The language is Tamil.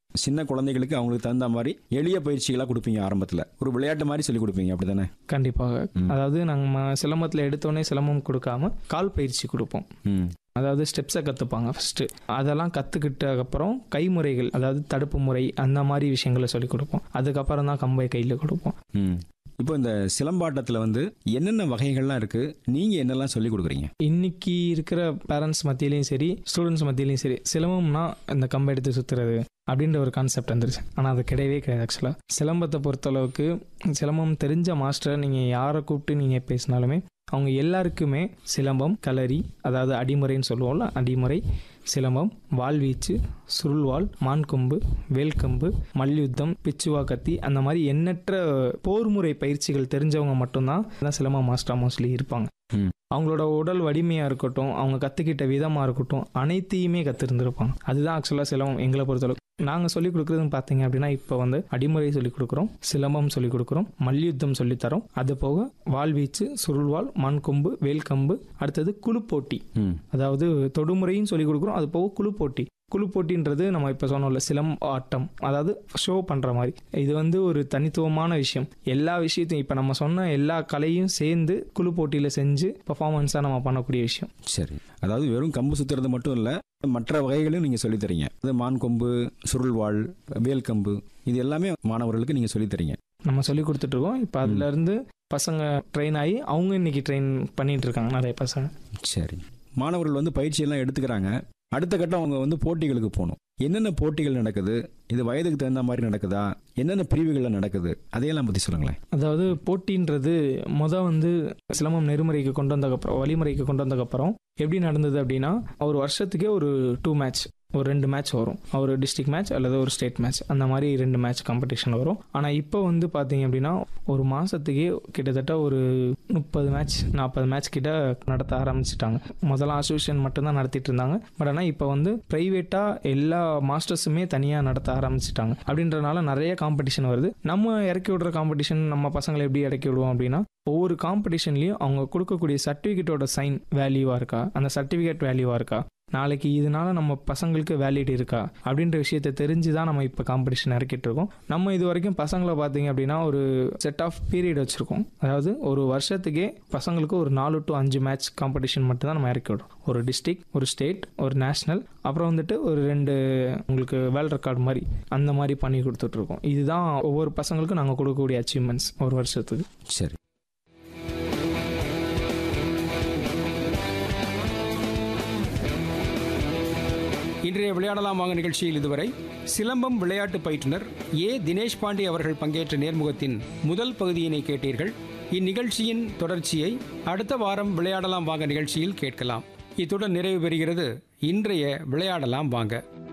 சின்ன குழந்தைகளுக்கு அவங்களுக்கு தகுந்த மாதிரி எளிய பயிற்சிகளாக கொடுப்பீங்க ஆரம்பத்தில் ஒரு விளையாட்டு மாதிரி சொல்லி கொடுப்பீங்க அப்படி தானே கண்டிப்பாக அதாவது நம்ம சிலம்பத்தில் எடுத்தோடனே சிலம்பம் கொடுக்காம கால் பயிற்சி கொடுப்போம் ம் அதாவது ஸ்டெப்ஸை கற்றுப்பாங்க ஃபஸ்ட்டு அதெல்லாம் கற்றுக்கிட்டக்கப்புறம் கைமுறைகள் அதாவது தடுப்பு முறை அந்த மாதிரி விஷயங்களை சொல்லி கொடுப்போம் அதுக்கப்புறம் தான் கம்பை கையில் கொடுப்போம் ம் இப்போ இந்த சிலம்பாட்டத்தில் வந்து என்னென்ன வகைகள்லாம் இருக்குது நீங்கள் என்னெல்லாம் சொல்லி கொடுக்குறீங்க இன்னைக்கு இருக்கிற பேரண்ட்ஸ் மத்தியிலையும் சரி ஸ்டூடெண்ட்ஸ் மத்தியிலையும் சரி சிலம்பம்னா இந்த கம்பை எடுத்து சுற்றுறது அப்படின்ற ஒரு கான்செப்ட் வந்துருச்சு ஆனால் அது கிடையவே கிடையாது ஆக்சுவலாக சிலம்பத்தை பொறுத்தளவுக்கு சிலம்பம் தெரிஞ்ச மாஸ்டர் நீங்கள் யாரை கூப்பிட்டு நீங்கள் பேசினாலுமே அவங்க எல்லாருக்குமே சிலம்பம் களரி அதாவது அடிமுறைன்னு சொல்லுவோம்ல அடிமுறை சிலம்பம் வாள்வீச்சு சுருள்வாள் மான்கொம்பு வேல்கம்பு மல்யுத்தம் பிச்சுவா கத்தி அந்த மாதிரி எண்ணற்ற போர்முறை பயிற்சிகள் தெரிஞ்சவங்க மட்டும்தான் தான் சிலம்பம் மாஸ்டர் மோஸ்ட்லி இருப்பாங்க ம். அவங்களோட உடல் வலிமையாக இருக்கட்டும் அவங்க கற்றுக்கிட்ட விதமாக இருக்கட்டும் அனைத்தையுமே கற்றுருந்துருப்பாங்க அதுதான் ஆக்சுவலாக சிலம்பம் எங்களை பொறுத்தளவு நாங்கள் சொல்லிக் கொடுக்குறதுன்னு பார்த்தீங்க அப்படின்னா இப்போ வந்து அடிமுறை சொல்லிக் கொடுக்குறோம் சிலம்பம் சொல்லிக் கொடுக்குறோம் மல்யுத்தம் சொல்லித்தரோம் அது போக வாள்வீச்சு சுருள்வாள் மண்கொம்பு வேல்கம்பு அடுத்தது குழு போட்டி ம் அதாவது தொடுமுறையும் சொல்லிக் கொடுக்குறோம் அது போக குழு போட்டி குழு போட்டின்றது நம்ம இப்போ சொன்னோம்ல சிலம் ஆட்டம் அதாவது ஷோ பண்ணுற மாதிரி இது வந்து ஒரு தனித்துவமான விஷயம் எல்லா விஷயத்தையும் இப்போ நம்ம சொன்ன எல்லா கலையும் சேர்ந்து குழு போட்டியில் செஞ்சு பர்ஃபார்மன்ஸாக நம்ம பண்ணக்கூடிய விஷயம் சரி அதாவது வெறும் கம்பு சுற்றுறது மட்டும் இல்லை மற்ற வகைகளையும் நீங்கள் சொல்லித் தரீங்க அது மான் கொம்பு சுருள்வாள் வேல் கம்பு இது எல்லாமே மாணவர்களுக்கு நீங்கள் சொல்லித் தரீங்க நம்ம சொல்லி கொடுத்துட்ருக்கோம் இப்போ அதுலேருந்து பசங்க ட்ரெயின் ஆகி அவங்க இன்னைக்கு ட்ரெயின் பண்ணிட்டு இருக்காங்க நிறைய பசங்க சரி மாணவர்கள் வந்து பயிற்சியெல்லாம் எடுத்துக்கிறாங்க அடுத்த கட்டம் அவங்க வந்து போட்டிகளுக்கு போகணும் என்னென்ன போட்டிகள் நடக்குது இது வயதுக்கு தகுந்த மாதிரி நடக்குதா என்னென்ன பிரிவுகளில் நடக்குது அதையெல்லாம் பற்றி சொல்லுங்களேன் அதாவது போட்டின்றது முத வந்து சிலம்பம் நெறிமுறைக்கு கொண்டு வந்ததுக்கப்புறம் வழிமுறைக்கு கொண்டு வந்ததுக்கப்புறம் எப்படி நடந்தது அப்படின்னா ஒரு வருஷத்துக்கே ஒரு டூ மேட்ச் ஒரு ரெண்டு மேட்ச் வரும் ஒரு டிஸ்ட்ரிக்ட் மேட்ச் அல்லது ஒரு ஸ்டேட் மேட்ச் அந்த மாதிரி ரெண்டு மேட்ச் காம்படிஷன் வரும் ஆனால் இப்போ வந்து பார்த்தீங்க அப்படின்னா ஒரு மாதத்துக்கே கிட்டத்தட்ட ஒரு முப்பது மேட்ச் நாற்பது மேட்ச் கிட்ட நடத்த ஆரம்பிச்சிட்டாங்க முதல்ல அசோசியேஷன் மட்டும்தான் நடத்திட்டு இருந்தாங்க பட் ஆனால் இப்போ வந்து ப்ரைவேட்டாக எல்லா மாஸ்டர்ஸுமே தனியாக நடத்த ஆரம்பிச்சிட்டாங்க அப்படின்றனால நிறைய காம்படிஷன் வருது நம்ம இறக்கி விடுற காம்படிஷன் நம்ம பசங்களை எப்படி இறக்கி விடுவோம் அப்படின்னா ஒவ்வொரு காம்படிஷன்லையும் அவங்க கொடுக்கக்கூடிய சர்டிஃபிகேட்டோட சைன் வேல்யூவாக இருக்கா அந்த சர்டிஃபிகேட் வேல்யூவாக இருக்கா நாளைக்கு இதனால நம்ம பசங்களுக்கு வேலிட் இருக்கா அப்படின்ற விஷயத்தை தெரிஞ்சு தான் நம்ம இப்போ காம்படிஷன் இறக்கிட்டு இருக்கோம் நம்ம இது வரைக்கும் பசங்களை பார்த்தீங்க அப்படின்னா ஒரு செட் ஆஃப் பீரியட் வச்சுருக்கோம் அதாவது ஒரு வருஷத்துக்கே பசங்களுக்கு ஒரு நாலு டு அஞ்சு மேட்ச் காம்படிஷன் மட்டும் தான் நம்ம இறக்கி விடுறோம் ஒரு டிஸ்ட்ரிக்ட் ஒரு ஸ்டேட் ஒரு நேஷ்னல் அப்புறம் வந்துட்டு ஒரு ரெண்டு உங்களுக்கு வேர்ல்ட் ரெக்கார்டு மாதிரி அந்த மாதிரி பண்ணி கொடுத்துட்ருக்கோம் இதுதான் ஒவ்வொரு பசங்களுக்கும் நாங்கள் கொடுக்கக்கூடிய அச்சீவ்மெண்ட்ஸ் ஒரு வருஷத்துக்கு சரி இன்றைய விளையாடலாம் வாங்க நிகழ்ச்சியில் இதுவரை சிலம்பம் விளையாட்டு பயிற்றுனர் ஏ தினேஷ் பாண்டி அவர்கள் பங்கேற்ற நேர்முகத்தின் முதல் பகுதியினை கேட்டீர்கள் இந்நிகழ்ச்சியின் தொடர்ச்சியை அடுத்த வாரம் விளையாடலாம் வாங்க நிகழ்ச்சியில் கேட்கலாம் இத்துடன் நிறைவு பெறுகிறது இன்றைய விளையாடலாம் வாங்க